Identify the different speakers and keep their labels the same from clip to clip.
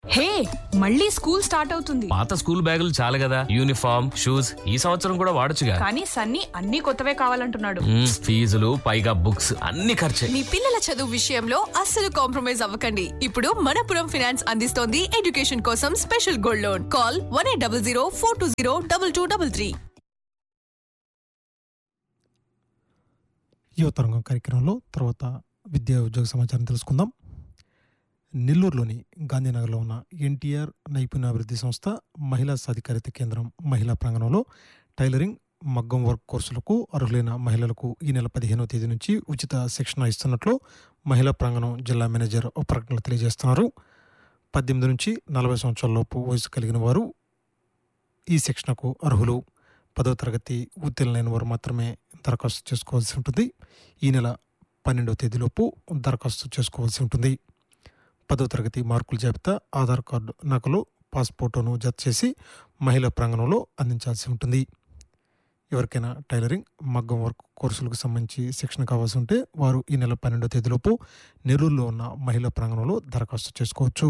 Speaker 1: హే మళ్ళీ school start అవుతుంది
Speaker 2: పాత స్కూల్ బ్యాగులు చాలు కదా యూనిఫామ్ షూస్ ఈ సంవత్సరం కూడా వాడొచ్చుగా
Speaker 1: కానీ సన్నీ అన్ని కొత్తవే కావాలంటున్నాడు
Speaker 2: మ్మ్, ఫీజులు పైగా బుక్స్ అన్ని ఖర్చే
Speaker 3: మీ పిల్లల చదువు విషయంలో అస్సలు కాంప్రమైజ్ అవ్వకండి ఇప్పుడు మనపురం ఫైనాన్స్ అందిస్తోంది ఎడ్యుకేషన్ కోసం special gold loan call one eight double zero four two zero double two double three
Speaker 4: Yuvatarangam కార్యక్రమంలో తర్వాత విద్యా ఉద్యోగ సమాచారం తెలుసుకుందాం నెల్లూరులోని గాంధీనగర్లో ఉన్న ఎన్టీఆర్ నైపుణ్యాభివృద్ధి సంస్థ మహిళా సాధికారిత కేంద్రం మహిళా ప్రాంగణంలో టైలరింగ్ మగ్గం వర్క్ కోర్సులకు అర్హులైన మహిళలకు ఈ నెల పదిహేనవ తేదీ నుంచి ఉచిత శిక్షణ ఇస్తున్నట్లు మహిళా ప్రాంగణం జిల్లా మేనేజర్ ఒక ప్రకటనలో తెలియజేస్తున్నారు పద్దెనిమిది నుంచి నలభై సంవత్సరాల లోపు వయసు కలిగిన వారు ఈ శిక్షణకు అర్హులు పదవ తరగతి ఉత్తీర్ణులైన వారు మాత్రమే దరఖాస్తు చేసుకోవాల్సి ఉంటుంది ఈ నెల పన్నెండవ తేదీలోపు దరఖాస్తు చేసుకోవాల్సి ఉంటుంది పదవ తరగతి మార్కుల జాబితా ఆధార్ కార్డు నకలు పాస్పోర్టును జత చేసి మహిళా ప్రాంగణంలో అందించాల్సి ఉంటుంది ఎవరికైనా టైలరింగ్ మగ్గం వర్క్ కోర్సులకు సంబంధించి శిక్షణ కావాల్సి ఉంటే వారు ఈ నెల పన్నెండవ తేదీలోపు నెల్లూరులో ఉన్న మహిళా ప్రాంగణంలో దరఖాస్తు చేసుకోవచ్చు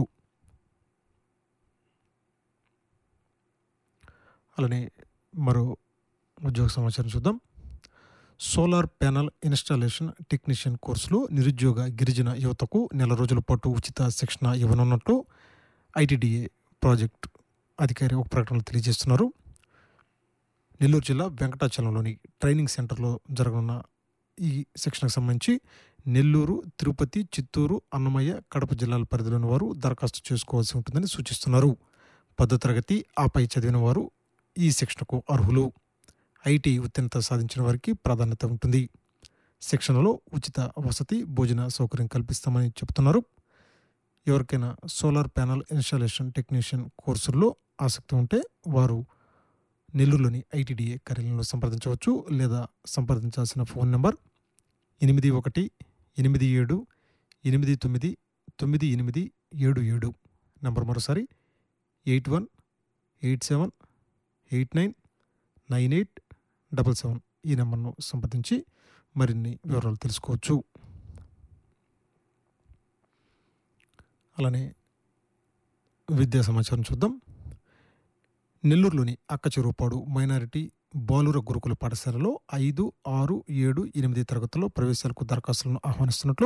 Speaker 4: అలానే మరో ఉద్యోగ సమాచారం చూద్దాం సోలార్ ప్యానల్ ఇన్స్టాలేషన్ టెక్నీషియన్ కోర్సులో నిరుద్యోగ గిరిజన యువతకు నెల రోజుల పాటు ఉచిత శిక్షణ ఇవ్వనున్నట్టు ఐటీడీఏ ప్రాజెక్ట్ అధికారి ఒక ప్రకటనలో తెలియజేస్తున్నారు నెల్లూరు జిల్లా వెంకటాచలంలోని ట్రైనింగ్ సెంటర్లో జరగనున్న ఈ శిక్షణకు సంబంధించి నెల్లూరు తిరుపతి చిత్తూరు అన్నమయ్య కడప జిల్లాల పరిధిలోని వారు దరఖాస్తు చేసుకోవాల్సి ఉంటుందని సూచిస్తున్నారు పదో తరగతి ఆపై చదివిన వారు ఈ శిక్షణకు అర్హులు ఐటీ ఉత్తీర్ణత సాధించిన వారికి ప్రాధాన్యత ఉంటుంది శిక్షణలో ఉచిత వసతి భోజన సౌకర్యం కల్పిస్తామని చెబుతున్నారు ఎవరికైనా సోలార్ ప్యానల్ ఇన్స్టాలేషన్ టెక్నీషియన్ కోర్సుల్లో ఆసక్తి ఉంటే వారు నెల్లూరులోని ఐటీడీఏ కార్యాలయంలో సంప్రదించవచ్చు లేదా సంప్రదించాల్సిన ఫోన్ నెంబర్ ఎనిమిది ఒకటి ఎనిమిది ఏడు ఎనిమిది తొమ్మిది తొమ్మిది ఎనిమిది ఏడు ఏడు నెంబర్ మరోసారి eight one eight seven eight nine nine eight double seven ఈ నెంబర్ను సంప్రదించి మరిన్ని వివరాలు తెలుసుకోవచ్చు అలానే విద్యా సమాచారం చూద్దాం నెల్లూరులోని అక్కచెరువుపాడు మైనారిటీ బాలుర గురుకుల పాఠశాలలో ఐదు ఆరు ఏడు ఎనిమిది తరగతుల్లో ప్రవేశాలకు దరఖాస్తులను ఆహ్వానిస్తున్నట్లు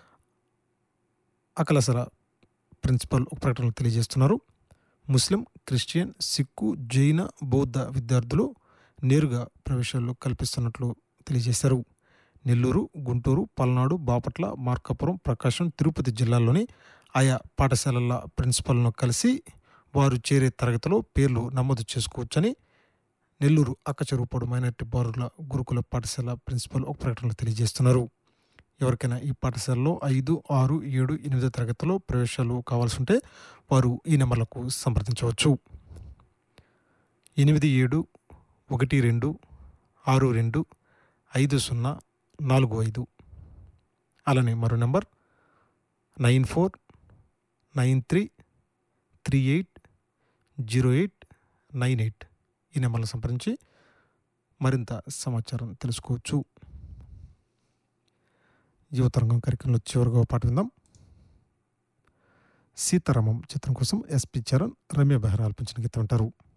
Speaker 4: అకలసర ప్రిన్సిపల్ ఒక ప్రకటనలో తెలియజేస్తున్నారు ముస్లిం క్రిస్టియన్ సిక్కు జైన బౌద్ధ విద్యార్థులు నేరుగా ప్రవేశాలు కల్పిస్తున్నట్లు తెలియజేశారు నెల్లూరు గుంటూరు పల్నాడు బాపట్ల మార్కాపురం ప్రకాశం తిరుపతి జిల్లాల్లోని ఆయా పాఠశాలల ప్రిన్సిపల్ను కలిసి వారు చేరే తరగతిలో పేర్లు నమోదు చేసుకోవచ్చని నెల్లూరు అక్కచెరువుపాడు మైనార్టీ బారుల గురుకుల పాఠశాల ప్రిన్సిపల్ ఒక ప్రకటనలో తెలియజేస్తున్నారు ఎవరికైనా ఈ పాఠశాలలో ఐదు ఆరు ఏడు ఎనిమిదో తరగతిలో ప్రవేశాలు కావాల్సి ఉంటే వారు ఈ నెంబర్లకు సంప్రదించవచ్చు ఎనిమిది ఏడు ఒకటి రెండు ఆరు రెండు ఐదు సున్నా నాలుగు ఐదు అలానే మరో number nine four nine three three eight zero eight nine eight ఈ నెంబర్లను సంప్రదించి మరింత సమాచారం తెలుసుకోవచ్చు యువతరంగం కార్యక్రమంలో చివరిగా ఒక పాట విందాం సీతారామం చిత్రం కోసం ఎస్పి చరణ్ రమ్య బెహ్రా ఆల్పించిన గీతం అంటారు